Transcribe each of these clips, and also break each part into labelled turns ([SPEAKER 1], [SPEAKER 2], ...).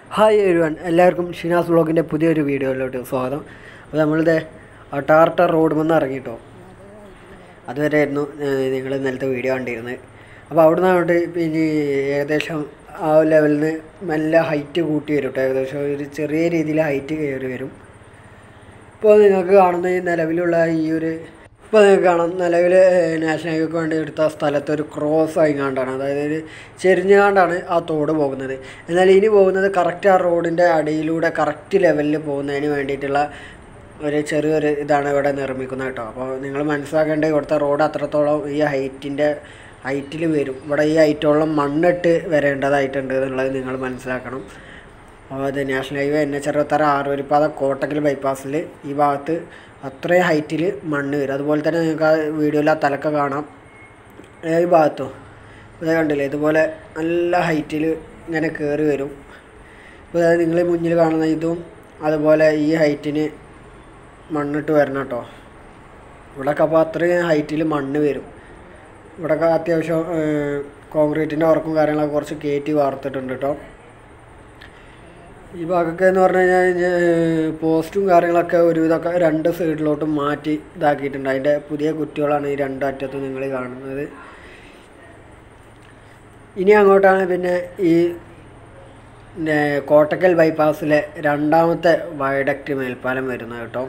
[SPEAKER 1] hi എഴുവൺ എല്ലാവർക്കും ഷിനാസ് വ്ളോഗിൻ്റെ പുതിയൊരു വീഡിയോയിലോട്ട് സ്വാഗതം അപ്പോൾ നമ്മളിത് ടാർട്ടർ റോഡ് വന്ന് ഇറങ്ങിട്ടോ അതുവരെ ആയിരുന്നു നിങ്ങൾ ഇന്നലത്തെ വീഡിയോ കണ്ടിരുന്നത് അപ്പോൾ അവിടെ നിന്ന് അങ്ങോട്ട് പിന്നെ ഏകദേശം ആ ലെവലിൽ നിന്ന് നല്ല ഹൈറ്റ് കൂട്ടി വരും കേട്ടോ ഏകദേശം ഒരു ചെറിയ രീതിയിൽ ഹൈറ്റ് കയറി വരും ഇപ്പോൾ നിങ്ങൾക്ക് കാണുന്ന ഈ നിലവിലുള്ള ഈ ഒരു ഇപ്പോൾ നിങ്ങൾക്ക് കാണാം നിലവിൽ നാഷണൽ ഹൈവേക്ക് വേണ്ടി എടുത്ത സ്ഥലത്ത് ഒരു ക്രോസ് ആയിങ്ങാണ്ടാണ് അതായത് ഒരു ചെരിഞ്ഞുകൊണ്ടാണ് ആ തോട് പോകുന്നത് എന്നാൽ ഇനി പോകുന്നത് കറക്റ്റ് ആ റോഡിൻ്റെ അടിയിലൂടെ കറക്റ്റ് ലെവലിൽ പോകുന്നതിന് വേണ്ടിയിട്ടുള്ള ഒരു ചെറിയൊരു ഇതാണ് ഇവിടെ നിർമ്മിക്കുന്നത് കേട്ടോ അപ്പോൾ നിങ്ങൾ മനസ്സിലാക്കേണ്ടത് ഇവിടുത്തെ റോഡ് അത്രത്തോളം ഈ ഹൈറ്റിൻ്റെ ഹൈറ്റിൽ വരും ഇവിടെ ഈ ഹൈറ്റോളം മണ്ണിട്ട് വരേണ്ടതായിട്ടുണ്ട് എന്നുള്ളത് നിങ്ങൾ മനസ്സിലാക്കണം അപ്പോൾ അത് നാഷണൽ ഹൈവേ എൻ എച്ച് അറുപത്താറ് ആറുവരിപ്പാത കോട്ടക്കൽ ബൈപ്പാസിൽ ഈ ഭാഗത്ത് അത്രയും ഹൈറ്റിൽ മണ്ണ് വരും അതുപോലെ തന്നെ നിങ്ങൾക്ക് ആ വീഡിയോയിൽ ആ തലക്ക കാണാം ഈ ഭാഗത്തും ഇത് കണ്ടില്ലേ ഇതുപോലെ നല്ല ഹൈറ്റിൽ ഇങ്ങനെ കയറി വരും ഇപ്പോൾ അതായത് നിങ്ങൾ മുന്നിൽ കാണുന്ന ഇതും അതുപോലെ ഈ ഹൈറ്റിന് മണ്ണിട്ട് വരണം കേട്ടോ ഇവിടെയൊക്കെ അപ്പോൾ അത്രയും ഹൈറ്റിൽ മണ്ണ് വരും ഇവിടെയൊക്കെ അത്യാവശ്യം കോൺക്രീറ്റിൻ്റെ വർക്കും കാര്യങ്ങളൊക്കെ കുറച്ച് കയറ്റി വാർത്തിട്ടുണ്ട് കേട്ടോ ഈ ഭാഗമൊക്കെ എന്ന് പറഞ്ഞു കഴിഞ്ഞാൽ പോസ്റ്റും കാര്യങ്ങളൊക്കെ ഒരുവിധമൊക്കെ രണ്ട് സൈഡിലോട്ടും മാറ്റി ഇതാക്കിയിട്ടുണ്ട് അതിൻ്റെ പുതിയ കുറ്റികളാണ് ഈ രണ്ട് അറ്റത്തും നിങ്ങൾ കാണുന്നത് ഇനി അങ്ങോട്ടാണ് പിന്നെ ഈ പിന്നെ കോട്ടക്കൽ ബൈപ്പാസിലെ രണ്ടാമത്തെ വയഡക്റ്റ് മേൽപ്പാലം വരുന്നത് കേട്ടോ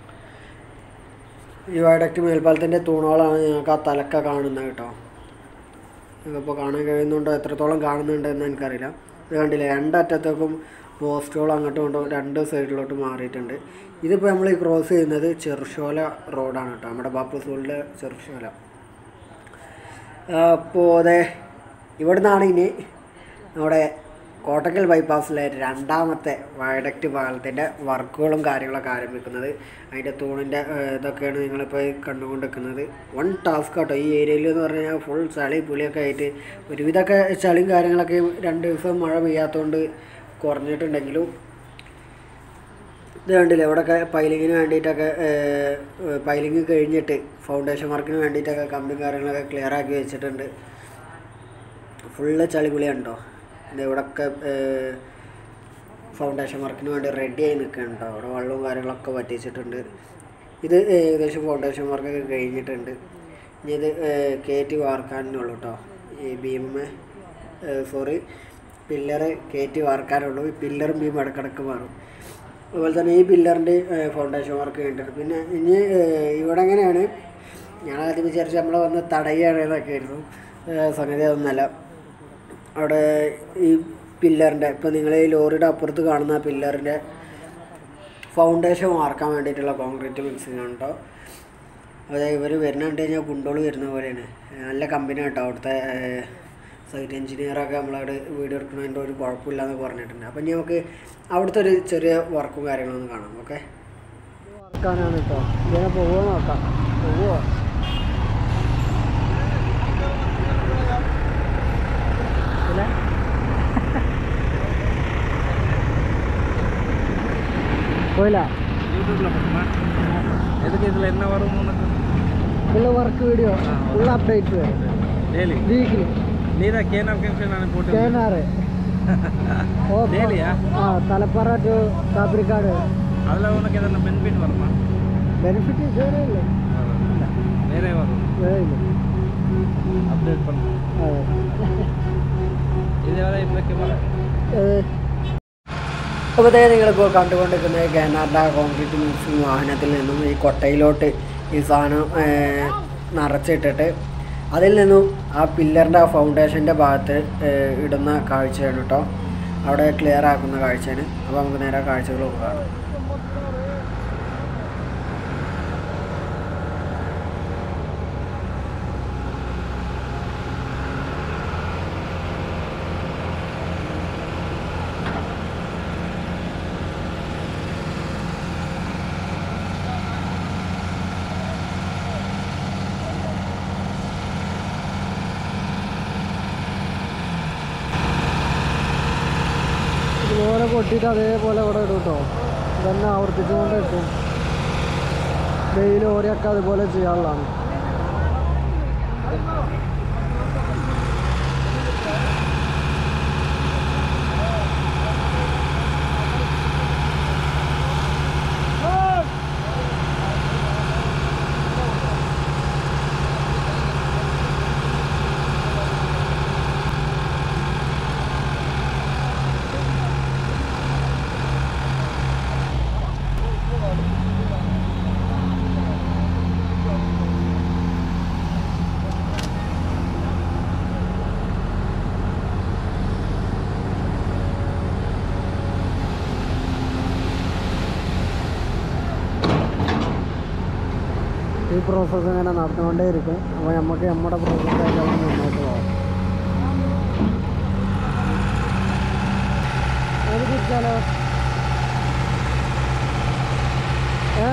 [SPEAKER 1] ഈ വയഡക്റ്റ് മേൽപ്പാലത്തിൻ്റെ തൂണുകളാണ് ഞങ്ങൾക്ക് ആ തലക്ക കാണുന്നത് കേട്ടോ നിങ്ങൾക്കിപ്പോൾ കാണാൻ കഴിയുന്നുണ്ടോ എത്രത്തോളം കാണുന്നുണ്ടെന്ന് എനിക്കറിയില്ല ഇത് കണ്ടില്ലേ രണ്ടറ്റത്തേക്കും പോസ്റ്റുകൾ അങ്ങോട്ടും ഇങ്ങോട്ടും രണ്ട് സൈഡിലോട്ട് മാറിയിട്ടുണ്ട് ഇതിപ്പോൾ നമ്മൾ ഈ ക്രോസ് ചെയ്യുന്നത് ചെറുശോല റോഡാണ് കേട്ടോ നമ്മുടെ ബാപ്പു സ്കൂളിൻ്റെ ചെറുശോല അപ്പോൾ അതെ ഇവിടെ നിന്നാണ് ഇനി നമ്മുടെ കോട്ടക്കൽ ബൈപ്പാസിലെ രണ്ടാമത്തെ വയഡക്റ്റ് പാലത്തിൻ്റെ വർക്കുകളും കാര്യങ്ങളൊക്കെ ആരംഭിക്കുന്നത് അതിൻ്റെ തൂണിൻ്റെ ഇതൊക്കെയാണ് നിങ്ങളിപ്പോൾ ഈ കണ്ടുകൊണ്ടിരിക്കുന്നത് വൺ ടാസ്ക് കേട്ടോ ഈ ഏരിയയിൽ എന്ന് പറഞ്ഞു കഴിഞ്ഞാൽ ഫുൾ ചളി പുളിയൊക്കെ ആയിട്ട് ഒരുവിധമൊക്കെ ചളിയും കാര്യങ്ങളൊക്കെ രണ്ട് ദിവസം മഴ പെയ്യാത്തതുകൊണ്ട് കുറഞ്ഞിട്ടുണ്ടെങ്കിലും ഇത് കണ്ടില്ലേ ഇവിടെയൊക്കെ പൈലിങ്ങിന് വേണ്ടിയിട്ടൊക്കെ പൈലിങ് കഴിഞ്ഞിട്ട് ഫൗണ്ടേഷൻ വർക്കിന് വേണ്ടിയിട്ടൊക്കെ കമ്പിയും കാര്യങ്ങളൊക്കെ ക്ലിയർ ആക്കി വെച്ചിട്ടുണ്ട് ഫുള്ള് ചളിപുളിയുണ്ടോ ഇത് ഇവിടെയൊക്കെ ഫൗണ്ടേഷൻ വർക്കിന് വേണ്ടി റെഡി ആയി നിൽക്കുന്നുണ്ടോ അവിടെ വെള്ളവും കാര്യങ്ങളൊക്കെ വറ്റിച്ചിട്ടുണ്ട് ഇത് ഏകദേശം ഫൗണ്ടേഷൻ വർക്കൊക്കെ കഴിഞ്ഞിട്ടുണ്ട് ഇനി ഇത് കയറ്റി വാർക്കാനുള്ളൂ കേട്ടോ ഈ ബീം സോറി പില്ലറ് കയറ്റി വാർക്കാനുള്ളൂ ഈ പില്ലറും ബീം ഇടക്കിടക്ക് മാറും അതുപോലെ തന്നെ ഈ പില്ലറിൻ്റെ ഫൗണ്ടേഷൻ വർക്ക് കഴിഞ്ഞിട്ടുണ്ട് പിന്നെ ഇനി ഇവിടെ എങ്ങനെയാണ് ഞാൻ ആദ്യം വിചാരിച്ച് നമ്മൾ വന്ന് തടയുകയാണ് എന്നൊക്കെ ആയിരുന്നു സംഗതി അതൊന്നല്ല അവിടെ ഈ പില്ലറിൻ്റെ ഇപ്പോൾ നിങ്ങൾ ഈ ലോറിയുടെ അപ്പുറത്ത് കാണുന്ന പില്ലറിൻ്റെ ഫൗണ്ടേഷൻ വാർക്കാൻ വേണ്ടിയിട്ടുള്ള കോൺക്രീറ്റ് മിക്സിങ് ആണ് കേട്ടോ അതായത് ഇവർ വരുന്നുണ്ട് കഴിഞ്ഞാൽ കുണ്ടോള് വരുന്ന പോലെയാണ് നല്ല കമ്പനി കേട്ടോ അവിടുത്തെ സൈറ്റ് എഞ്ചിനീയറൊക്കെ നമ്മളവിടെ വീഡിയോ എടുക്കുന്നതിൻ്റെ ഒരു കുഴപ്പമില്ലാന്ന് പറഞ്ഞിട്ടുണ്ട് അപ്പം ഇനി നമുക്ക് അവിടുത്തെ ഒരു ചെറിയ വർക്കും കാര്യങ്ങളൊന്നും കാണാം ഓക്കെ വർക്കാനാണ് കേട്ടോ ഇങ്ങനെ പോവുക നോക്കാം പോവുക போயில
[SPEAKER 2] யூடியூப்ல போட்டுமா எதுக்கு இதில் என்ன வரும் உனக்கு
[SPEAKER 1] ஃபுல்லாக ஒர்க் வீடியோ ஃபுல்லாக அப்டேட்ஸ்
[SPEAKER 2] டெய்லி
[SPEAKER 1] வீக்லி
[SPEAKER 2] நீ தான் கேனார் கேம்ஷன் நான் போட்டு
[SPEAKER 1] கேனார் ஓ
[SPEAKER 2] டெய்லியா
[SPEAKER 1] ആ തലപ്പറ ടു കാപ്പിരിക്കാട്
[SPEAKER 2] அதில் உனக்கு எதனா பெனிஃபிட் வருமா
[SPEAKER 1] ബെനിഫിറ്റ് ഇതുവരെ ഇല്ല
[SPEAKER 2] வேறே வரும்
[SPEAKER 1] ഇതുവരെ ഇല്ല
[SPEAKER 2] அப்டேட் பண்ணு
[SPEAKER 1] അതെ
[SPEAKER 2] இது வேற இப்போ கேமரா
[SPEAKER 1] അപ്പോൾ ഇതേ നിങ്ങളിപ്പോൾ കണ്ടുകൊണ്ടിരിക്കുന്നത് കാനാഡ കോൺക്രീറ്റ് മിക്സിംഗ് വാഹനത്തിൽ നിന്നും ഈ കൊട്ടയിലോട്ട് ഈ സാധനം ഏർ, നിറച്ചിട്ടിട്ട് അതിൽ നിന്നും ആ പില്ലറിൻ്റെ ആ ഫൗണ്ടേഷൻ്റെ ഭാഗത്ത് ഏർ, ഇടുന്ന കാഴ്ചയാണ് കേട്ടോ അവിടെ ക്ലിയർ ആക്കുന്ന കാഴ്ചയാണ് അപ്പോൾ നമുക്ക് നേരെ കാഴ്ചകൾ കാണാം ഇതുപോലെ കൊട്ടിയിട്ട് അതേപോലെ ഇവിടെ ഇടും കേട്ടോ ഇതന്നെ ആവർത്തിച്ചുകൊണ്ട് ഇട്ടും വെയിൽ ഓരൊക്കെ അതുപോലെ ചെയ്യാനുള്ളതാണ് ഈ പ്രോസസ്സ് ഇങ്ങനെ നടന്നുകൊണ്ടേ ഇരിക്കും അപ്പോൾ നമുക്ക് നമ്മുടെ പ്രോസസ്സായിട്ട് അവിടെ മുന്നോട്ട് പോകാം ഏത് തിരിച്ചാലോ ഏ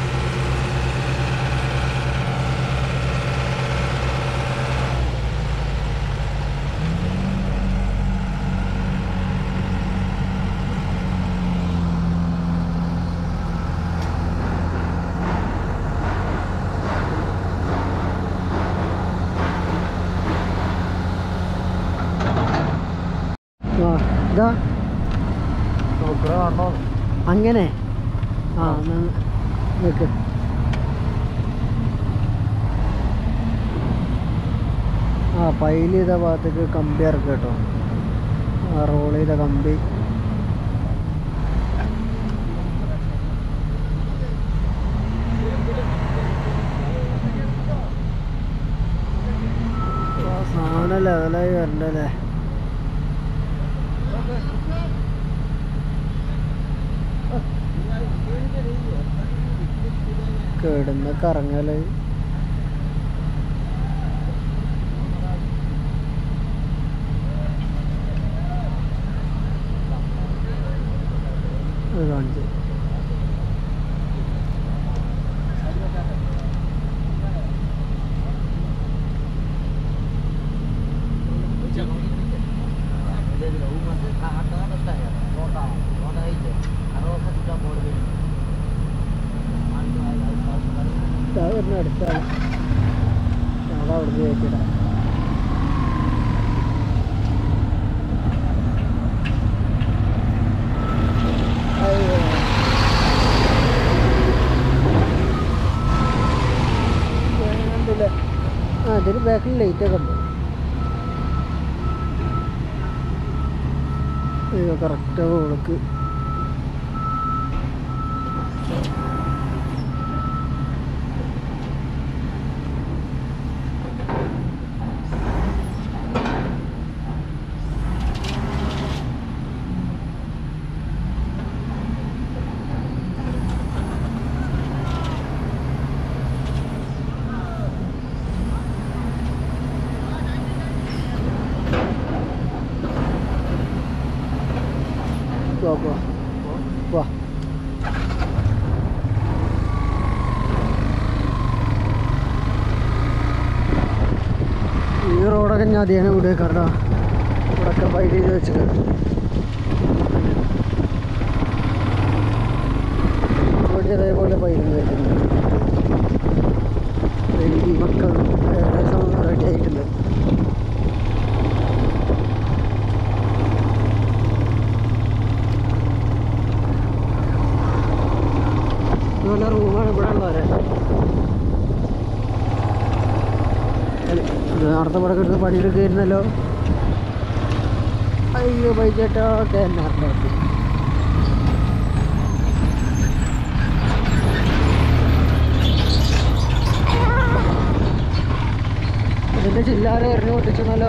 [SPEAKER 1] ആ ഇതാ
[SPEAKER 2] ഇവിടെ കാണണോ
[SPEAKER 1] അങ്ങനെ ആ എന്നാ നിൽക്ക് ആ പൈൽ ചെയ്ത ഭാഗത്തേക്ക് കമ്പി ഇറക്കുക കേട്ടോ ആ റോൾ ചെയ്ത കമ്പി ആ, സാധനം ലെവലായി വരണ്ടല്ലേ കിടന്ന് കറങ്ങല് ഇത് കാണിച്ചു ഇതാ വരുന്ന അടുത്താണ് ഞങ്ങൾ അവിടെ കയറ്റിടാം അയ്യോ കണ്ടില്ല ആ ഇതിന് ബാക്കിൽ ലൈറ്റ് ഒക്കെ ഉണ്ട് അയ്യോ കറക്റ്റ് ഓൾക്ക് വാ വാ വാ ഈ റോഡൊക്കെ ഞാൻ അധികം ഇവിടെ കാരണം ഇവിടെയൊക്കെ പൈൽ ചെയ്ത് വെച്ചത് ഇവിടെ ഇതേപോലെ പൈൽ വെച്ചിട്ടുണ്ട് ഈ മക്കൾ ഏകദേശം റെഡി ആയിട്ടുണ്ട് നല്ല റൂമാണ് ഇവിടെ ഉള്ളവരെ നേരത്തെ ഇവിടെ കിട്ടുന്ന പണിയെടുക്കായിരുന്നല്ലോ അയ്യോ ബൈച്ചേട്ടാ തേന്നാറിൻ്റെ ഇതിന്റെ ചില്ലാര എറിഞ്ഞു പൊട്ടിച്ചെന്നല്ലോ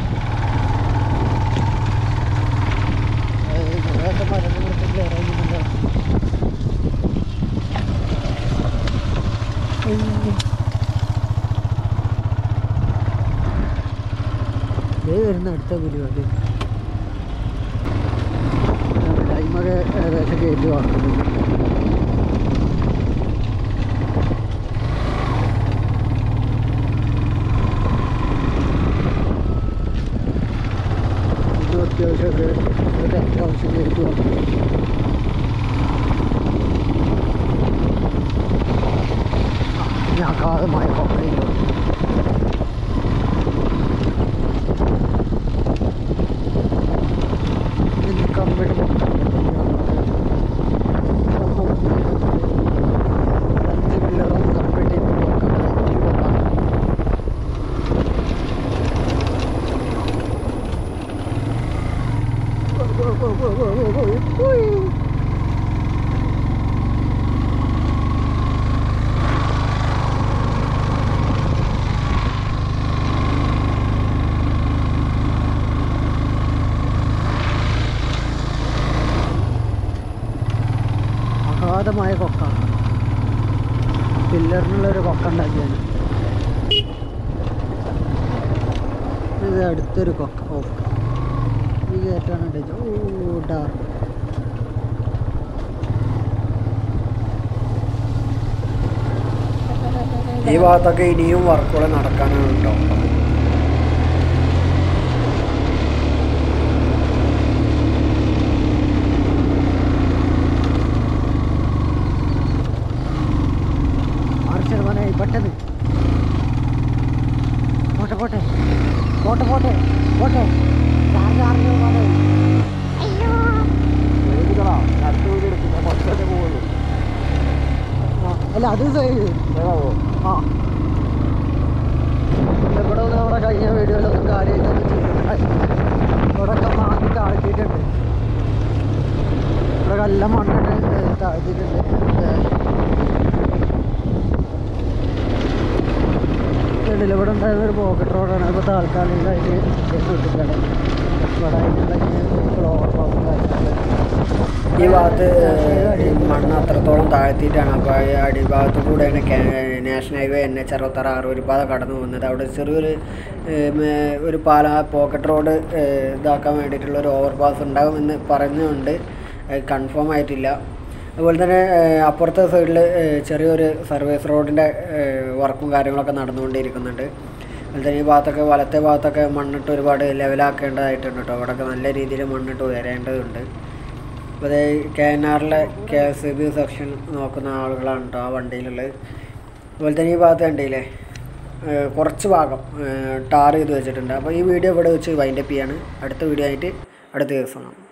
[SPEAKER 1] മരം കൊടുത്തിട്ട് ഇറങ്ങിയിട്ടുണ്ടോ ദേ വരുന്ന അടുത്ത പരിപാടി ടൈമൊക്കെ ഏകദേശം കയറ്റി വാങ്ങുന്നുണ്ട് ഇതും അത്യാവശ്യമൊക്കെ ഒരു അത്യാവശ്യം കയറ്റി വാങ്ങുന്നു ഞാൻ അഗാധമായ കൊക്കയിലോ കമ്പിട്ട് അഗാധമായ കൊക്ക പില്ലറിനുള്ള ഒരു കൊക്ക ഉണ്ടാക്കിയാണ് ഇത് അടുത്തൊരു കൊക്ക ഓ ഈ കയറ്റാണ് ഉണ്ടെങ്കിൽ ഓ ഡാർക്ക് ഈ ഭാഗത്തൊക്കെ ഇനിയും വർക്കുകൾ നടക്കാനാണ് കേട്ടോ ആർച്ചർ മോനെ പെട്ടെന്ന് പോട്ടെ പോട്ടെ പോട്ടെ പോട്ടെ പോട്ടെ ചാർജ് ആർച്ചർ മോനെ ആ, അല്ല അത് സൈഡ് ആ ഇവിടെ ഒന്നും നമ്മുടെ കഴിഞ്ഞ വീഡിയോയിലൊന്നും കാര്യമായിട്ടൊന്നും ചെയ്തിട്ടില്ല ഇവിടെ ഒക്കെ മാറ്റി താഴ്ത്തിയിട്ടുണ്ട് ഇവിടെ നല്ല മണ്ണിട്ട് താഴ്ത്തിയിട്ടുണ്ട് ഇതിൽ ഇവിടെ ഉണ്ടായിരുന്ന ഒരു പോക്കറ്റ് റോഡാണ് ഇപ്പോൾ താൽക്കാലികമായിട്ട് വിട്ടിട്ടാണ് ഇവിടെ അതിനുള്ള ഫ്ലോർ ഈ ഭാഗത്ത് ഈ മണ്ണ് അത്രത്തോളം താഴ്ത്തിയിട്ടാണ് അപ്പോൾ ഈ അടിഭാഗത്ത് കൂടെയാണ് കേ- നാഷണൽ ഹൈവേ എൻ എച്ച് അറുപത്താറ് ആറൂരിപ്പാത കടന്നു പോകുന്നത് അവിടെ ചെറിയൊരു ഏഹ്, മേ- ഒരു പാല പോക്കറ്റ് റോഡ് ഏഹ്, ഇതാക്കാൻ വേണ്ടിയിട്ടുള്ള ഒരു ഓവർ പാസ് ഉണ്ടാകുമെന്ന് പറഞ്ഞുകൊണ്ട് കൺഫേം ആയിട്ടില്ല അതുപോലെ തന്നെ ഏഹ്, അപ്പുറത്തെ സൈഡിൽ ചെറിയൊരു സർവീസ് റോഡിൻ്റെ വർക്കും കാര്യങ്ങളൊക്കെ നടന്നുകൊണ്ടിരിക്കുന്നുണ്ട് അതുപോലെ തന്നെ ഈ ഭാഗത്തൊക്കെ വലത്തെ ഭാഗത്തൊക്കെ മണ്ണിട്ട് ഒരുപാട് ലെവലാക്കേണ്ടതായിട്ടുണ്ട് കേട്ടോ അവിടെയൊക്കെ നല്ല രീതിയിൽ മണ്ണിട്ട് ഉയരേണ്ടതുണ്ട് അപ്പോൾ അതേ കെ എൻ ആറിലെ K S E B section നോക്കുന്ന ആളുകളാണ് കേട്ടോ ആ വണ്ടിയിലുള്ളത് അതുപോലെ തന്നെ ഈ ഭാഗത്ത് കണ്ടില്ലേ ഏഹ് കുറച്ച് ഭാഗം ടാർ ചെയ്ത് വെച്ചിട്ടുണ്ട് അപ്പോൾ ഈ വീഡിയോ ഇവിടെ വെച്ച് വൈൻഡപ്പ് ചെയ്യാണ് അടുത്ത വീഡിയോ ആയിട്ട് അടുത്ത ദിവസം കാണാം